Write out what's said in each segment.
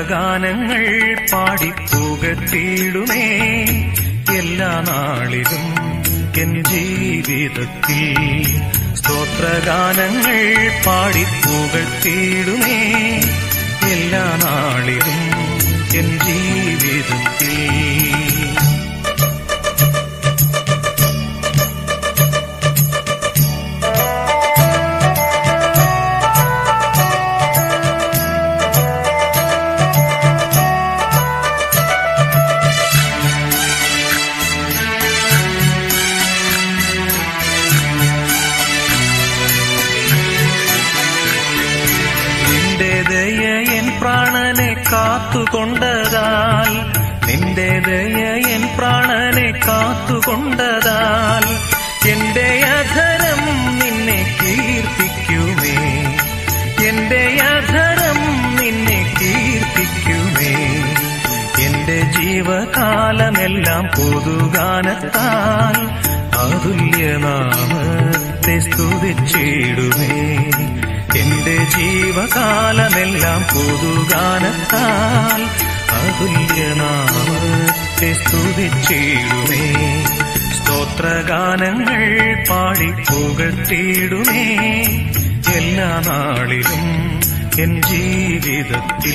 സ്തോത്രഗാനങ്ങൾ പാടിപ്പുകത്തിയിടുമേ എല്ലാ നാളിലും എൻ ജീവിതത്തിൽ സ്തോത്രഗാനങ്ങൾ പാടിപ്പുകത്തിയിടുമേ എല്ലാ നാളിലും എൻ ജീവിതത്തിൽ നിന്റെ ദയ എൻ പ്രാണനെ കാത്തുകൊണ്ടതാൽ നിന്റെ ദയ എൻ പ്രാണനെ കാത്തുകൊണ്ടതാൽ എന്റെ അധരം നിന്നെ കീർത്തിക്കുമേ എന്റെ അധരം നിന്നെ കീർത്തിക്കുമേ എന്റെ ജീവകാലമെല്ലാം പൊതുഗാനത്താൽ അതുല്യനാമത്തെ സ്തുതിച്ചിടുമേ എന്റെ ജീവകാലമെല്ലാം പൊതുഗാനത്താൽ അതുല്യനാമത്തെ സ്തുതിച്ചിടുമേ സ്തോത്രഗാനങ്ങൾ പാടി പുകഴ്ത്തിയിടുമേ എല്ലാ നാളിലും എൻ ജീവിതത്തിൽ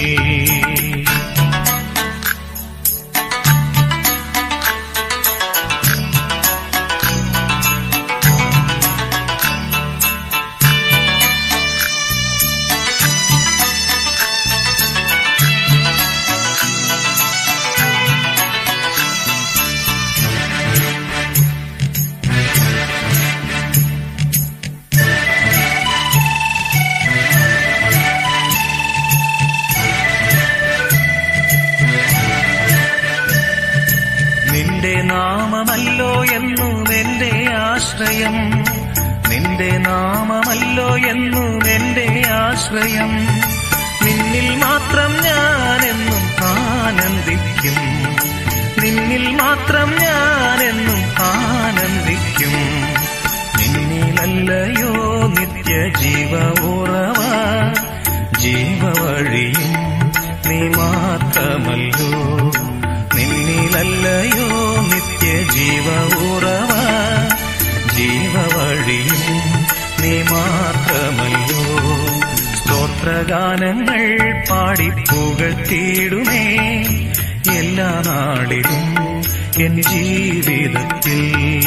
നിന്റെ നാമമല്ലോ എന്നും എന്റെ ആശ്രയം നിന്റെ നാമമല്ലോ എന്നും എന്റെ ആശ്രയം നിന്നിൽ മാത്രം ഞാനെന്നും ആനന്ദിക്കും നിന്നിൽ മാത്രം ഞാനെന്നും ആനന്ദിക്കും നിന്നിലല്ലയോ നിത്യ ജീവ ഉറവ ജീവവഴിയും നീ മാത്രമല്ലോ നിന്നിലല്ലയോ നിത്യ ജീവ ഉറവ ജീവവഴിയും നീ മാത്രമല്ലോ സ്തോത്രഗാനങ്ങൾ പാടിപ്പുകഴ്ത്തിയിടുമേ എല്ലാ നാളിലും എൻ ജീവിതത്തിൽ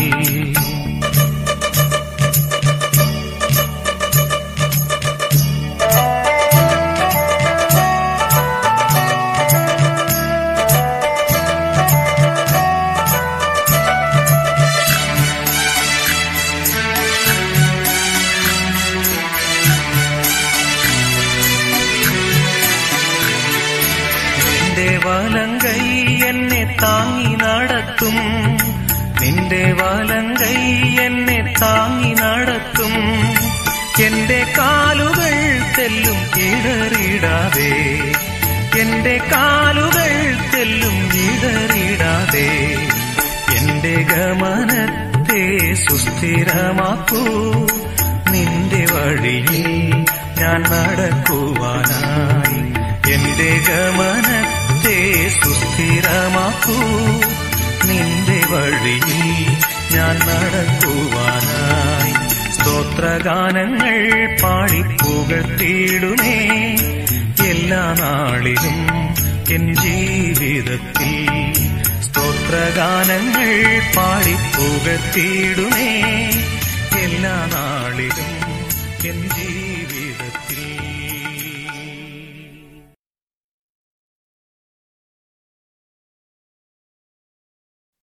നിന്റെ വലങ്കൈ എന്നെ താങ്ങി നടത്തും നിന്റെ വലങ്കൈ എന്നെ താങ്ങി നടത്തും എന്റെ കാലുകൾ തെല്ലും ഇടറിടാതെ എന്റെ കാലുകൾ തെല്ലും ഇടറിടാതെ എന്റെ ഗമനത്തെ സുസ്ഥിരമാക്കൂ നിന്റെ വഴിയിൽ ഞാൻ നടക്കുവാനായി എന്റെ ഗമനത്തെ സുസ്ഥിരമാക്കൂ നിന്റെ വഴിയിൽ ഞാൻ നടക്കുവാനായി സ്തോത്രഗാനങ്ങൾ പാടിപ്പുകഴ്ത്തിയിടുമേ എല്ലാ നാളിലും എൻ ജീവിതത്തിൽ സ്തോത്രഗാനങ്ങൾ പാടിപ്പുകഴ്ത്തിയിടുമേ എല്ലാ നാളിലും എൻ ജീവിതത്തിൽ